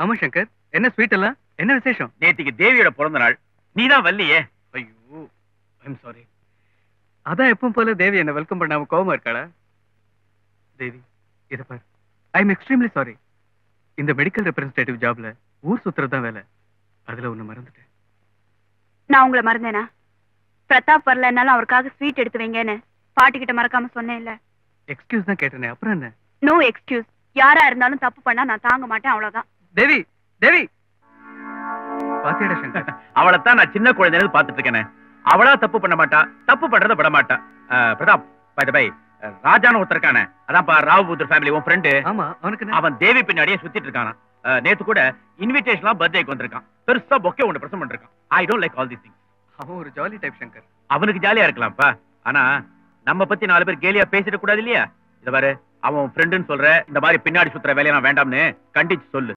ஆமா சங்கர் என்ன ஸ்வீட் எல்லாம் என்ன விசேஷம் நேத்திக்கு தேவியோட பிறந்த நாள் நீதான் வல்லியே ஐயோ ஐம் சாரி அதான் எப்பவும் போல தேவி என்ன வெல்கம் பண்ணாம கோவமா இருக்காளா தேவி இத பாரு ஐ எம் எக்ஸ்ட்ரீம்லி சாரி இந்த மெடிக்கல் ரெப்ரசன்டேட்டிவ் ஜாப்ல ஊர் சுத்துறது தான் வேலை அதுல ஒண்ணு மறந்துட்டேன் நான் உங்களை மறந்தேனா பிரதாப் வரலன்னாலும் அவருக்காக ஸ்வீட் எடுத்து வைங்கன்னு பாட்டி கிட்ட மறக்காம சொன்னேன்ல எக்ஸ்கியூஸ் தான் கேட்டேனே அப்புறம் என்ன நோ எக்ஸ்கியூஸ் யாரா இருந்தாலும் தப்பு பண்ணா நான் தாங்க மாட்டேன் அவ்வளவுதான் தேவி தேவி பாத்தியாடா சங்கர் அவளைத்தான் நான் சின்ன குழந்தையில பாத்துட்டு இருக்கேனே அவளா தப்பு பண்ண மாட்டா தப்பு பண்றத விட மாட்டா அஹ், பிரதாப் பை பை ராஜான்னு ஒருத்தர் இருக்கானே அதான்ப்பா ராவ் புத்தர் ஃபேமிலி உன் ஃப்ரெண்டு ஆமா அவனுக்கு என்ன? அவன் தேவி பின்னாடியே சுத்திட்டு இருக்கானா அஹ், நேத்து கூட இன்விடேஷன்லாம் பர்த்டேக்கு வந்திருக்கான் பெருசா பொக்கே ஒன்று பிரசன்ட் பண்ணிருக்கான் I don't like all these things அவன் ஒரு ஜாலி டைப் சங்கர் அவனுக்கு ஜாலியா இருக்கலாம்ப்பா ஆனா நம்ம பத்தி நாலு பேர் கேலியா பேசிட கூடாது இல்லையா இத பாரு அவன் ஃப்ரெண்டுன்னு சொல்ற இந்த மாதிரி பின்னாடி சுத்துற வேலையெல்லாம் வேண்டாம்னு கண்டிச்சு சொல்லு